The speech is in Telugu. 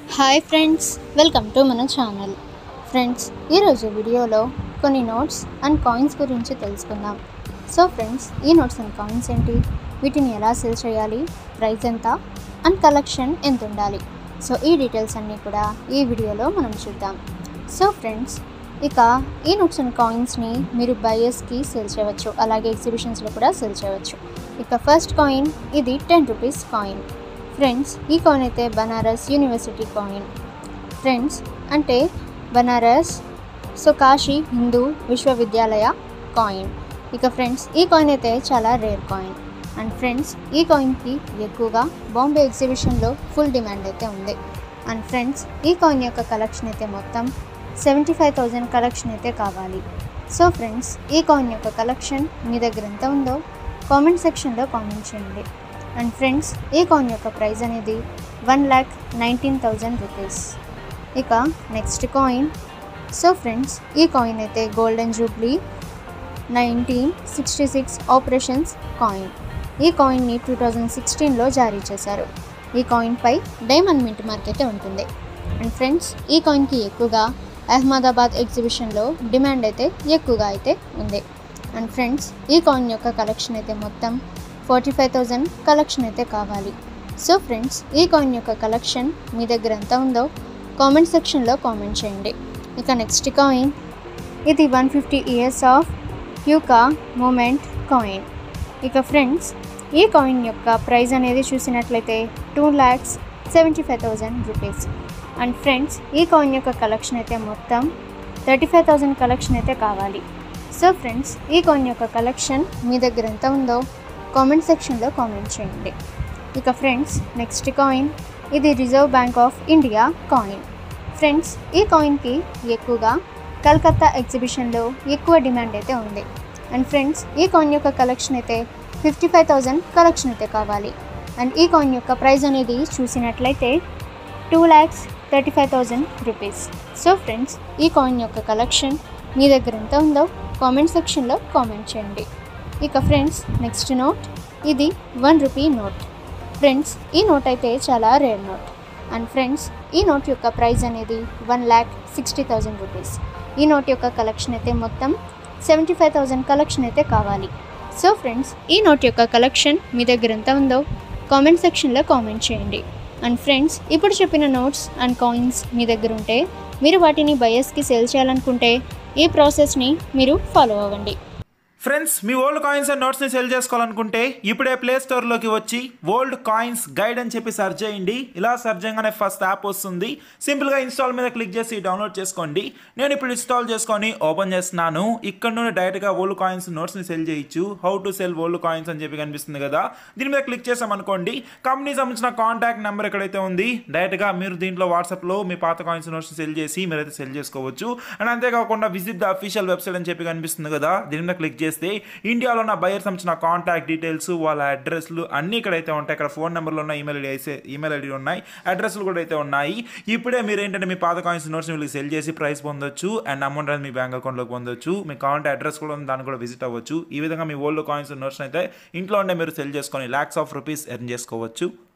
హాయ్ ఫ్రెండ్స్ వెల్కమ్ టు మన ఛానల్ ఫ్రెండ్స్ ఈరోజు వీడియోలో కొన్ని నోట్స్ అండ్ కాయిన్స్ గురించి తెలుసుకుందాం సో ఫ్రెండ్స్ ఈ నోట్స్ అండ్ కాయిన్స్ ఏంటి వీటిని ఎలా సేల్ చేయాలి ప్రైస్ ఎంత అండ్ కలెక్షన్ ఎంత ఉండాలి సో ఈ డీటెయిల్స్ అన్నీ కూడా ఈ వీడియోలో మనం చూద్దాం సో ఫ్రెండ్స్ ఇక ఈ నోట్స్ అండ్ కాయిన్స్ని మీరు బయర్స్కి సేల్ చేయవచ్చు అలాగే ఎగ్జిబిషన్స్లో కూడా సేల్ చేయవచ్చు ఇక ఫస్ట్ కాయిన్ ఇది టెన్ రూపీస్ కాయిన్ ఫ్రెండ్స్ ఈ కాయిన్ అయితే బనారస్ యూనివర్సిటీ కాయిన్ ఫ్రెండ్స్ అంటే బనారస్ సో కాశీ హిందూ విశ్వవిద్యాలయ కాయిన్ ఇక ఫ్రెండ్స్ ఈ కాయిన్ అయితే చాలా రేర్ కాయిన్ అండ్ ఫ్రెండ్స్ ఈ కాయిన్కి ఎక్కువగా బాంబే ఎగ్జిబిషన్లో ఫుల్ డిమాండ్ అయితే ఉంది అండ్ ఫ్రెండ్స్ ఈ కాయిన్ యొక్క కలెక్షన్ అయితే మొత్తం సెవెంటీ ఫైవ్ థౌజండ్ కలెక్షన్ అయితే కావాలి సో ఫ్రెండ్స్ ఈ కాయిన్ యొక్క కలెక్షన్ మీ దగ్గర ఎంత ఉందో కామెంట్ సెక్షన్లో కామెంట్ చేయండి అండ్ ఫ్రెండ్స్ ఈ కాయిన్ యొక్క ప్రైస్ అనేది one lakh nineteen thousand rupees ఇక నెక్స్ట్ కాయిన్ సో ఫ్రెండ్స్ ఈ కాయిన్ అయితే golden jubilee nineteen sixty six operations coin ఈ కాయిన్ని టూ థౌజండ్ సిక్స్టీన్లో జారీ చేశారు ఈ కాయిన్పై డైమండ్ మింట్ మార్క్ అయితే ఉంటుంది అండ్ ఫ్రెండ్స్ ఈ కాయిన్కి ఎక్కువగా అహ్మదాబాద్ ఎగ్జిబిషన్లో డిమాండ్ అయితే ఎక్కువగా అయితే ఉంది అండ్ ఫ్రెండ్స్ ఈ కాయిన్ యొక్క కలెక్షన్ అయితే మొత్తం ఫార్టీ ఫైవ్ థౌజండ్ కలెక్షన్ అయితే కావాలి సో ఫ్రెండ్స్ ఈ కాయిన్ యొక్క కలెక్షన్ మీ దగ్గర ఎంత ఉందో కామెంట్ సెక్షన్లో కామెంట్ చేయండి ఇక నెక్స్ట్ కాయిన్ ఇది వన్ ఫిఫ్టీ ఇయర్స్ ఆఫ్ హ్యూకా మూమెంట్ కాయిన్ ఇక ఫ్రెండ్స్ ఈ కాయిన్ యొక్క ప్రైస్ అనేది చూసినట్లయితే two lakhs seventy five thousand rupees and friends ఈ కాయిన్ యొక్క కలెక్షన్ అయితే మొత్తం థర్టీ ఫైవ్ థౌజండ్ కలెక్షన్ అయితే కావాలి సో ఫ్రెండ్స్ ఈ కాయిన్ యొక్క కలెక్షన్ మీ దగ్గర ఎంత ఉందో కామెంట్ సెక్షన్లో కామెంట్ చేయండి ఇక ఫ్రెండ్స్ నెక్స్ట్ కాయిన్ ఇది reserve bank of India coin friends ఈ కాయిన్కి ఎక్కువగా కలకత్తా ఎగ్జిబిషన్లో ఎక్కువ డిమాండ్ అయితే ఉంది అండ్ ఫ్రెండ్స్ ఈ కాయిన్ యొక్క కలెక్షన్ అయితే ఫిఫ్టీ ఫైవ్ థౌజండ్ కలెక్షన్ అయితే కావాలి అండ్ ఈ కాయిన్ యొక్క ప్రైస్ అనేది చూసినట్లయితే two lakhs thirty five thousand rupees so friends ఈ కాయిన్ యొక్క కలెక్షన్ మీ దగ్గర ఎంత ఉందో కామెంట్ సెక్షన్లో కామెంట్ చేయండి ఇక ఫ్రెండ్స్ నెక్స్ట్ నోట్ ఇది వన్ రూపీ నోట్ ఫ్రెండ్స్ ఈ నోట్ అయితే చాలా రేర్ నోట్ అండ్ ఫ్రెండ్స్ ఈ నోట్ యొక్క ప్రైస్ అనేది one lakh sixty thousand rupees ఈ నోట్ యొక్క కలెక్షన్ అయితే మొత్తం సెవెంటీ ఫైవ్ థౌజండ్ కలెక్షన్ అయితే కావాలి సో ఫ్రెండ్స్ ఈ నోట్ యొక్క కలెక్షన్ మీ దగ్గర ఎంత ఉందో కామెంట్ సెక్షన్లో కామెంట్ చేయండి అండ్ ఫ్రెండ్స్ ఇప్పుడు చెప్పిన నోట్స్ అండ్ కాయిన్స్ మీ దగ్గర ఉంటే మీరు వాటిని బయస్కి సేల్ చేయాలనుకుంటే ఈ ప్రాసెస్ని మీరు ఫాలో అవ్వండి ఫ్రెండ్స్ మీ ఓల్డ్ కాయిన్స్ అండ్ నోట్స్ని సెల్ చేసుకోవాలనుకుంటే ఇప్పుడే ప్లే స్టోర్లోకి వచ్చి ఓల్డ్ కాయిన్స్ గైడ్ అని చెప్పి సెర్చ్ చేయండి ఇలా సెర్చ్ చేయగానే ఫస్ట్ యాప్ వస్తుంది సింపుల్గా ఇన్స్టాల్ మీద క్లిక్ చేసి డౌన్లోడ్ చేసుకోండి నేను ఇప్పుడు ఇన్స్టాల్ చేసుకొని ఓపెన్ చేస్తున్నాను ఇక్కడ నుండి డైరెక్ట్గా ఓల్డ్ కాయిన్స్ నోట్స్ని సెల్ చేయొచ్చు how to sell old coins అని చెప్పి కనిపిస్తుంది కదా దీని మీద క్లిక్ చేసామనుకోండి కంపెనీ సంబంధించిన కాంటాక్ట్ నెంబర్ ఎక్కడైతే ఉంది డైరెక్ట్గా మీరు దీంట్లో వాట్సాప్లో మీ పాత కాయిన్స్ నోట్స్ని సెల్ చేసి మీరైతే సెల్ చేసుకోవచ్చు అండ్ అంతేకాకుండా విజిట్ ద అఫీషియల్ వెబ్సైట్ అని చెప్పి కనిపిస్తుంది కదా దీని మీద క్లిక్ చేస్తే ఇండియాలో ఉన్న బయర్ సంబంధించిన కాంటాక్ట్ డీటెయిల్స్ వాళ్ళ అడ్రస్లు అన్నీ ఇక్కడైతే ఉంటాయి ఇక్కడ ఫోన్ నెంబర్లు ఉన్నాయి ఈమెయిల్ ఐడి అయితే ఈమెయిల్ ఐడి ఉన్నాయి అడ్రస్లు కూడా అయితే ఉన్నాయి ఇప్పుడే మీరు ఏంటంటే మీ పాత కాయిన్స్ నోట్స్ వీళ్ళకి సెల్ చేసి ప్రైస్ పొందొచ్చు అండ్ అమౌంట్ అనేది మీ బ్యాంక్ అకౌంట్లోకి పొందొచ్చు మీ కాంటాక్ట్ అడ్రస్ కూడా ఉంది దాన్ని కూడా విజిట్ అవ్వచ్చు ఈ విధంగా మీ ఓల్డ్ కాయిన్స్ నోట్స్ అయితే ఇంట్లో ఉండే మీరు సెల్ చేసుకొని ల్యాక్స్ ఆఫ్ రూపీస్ ఎర్న్ చేసుకోవచ్చు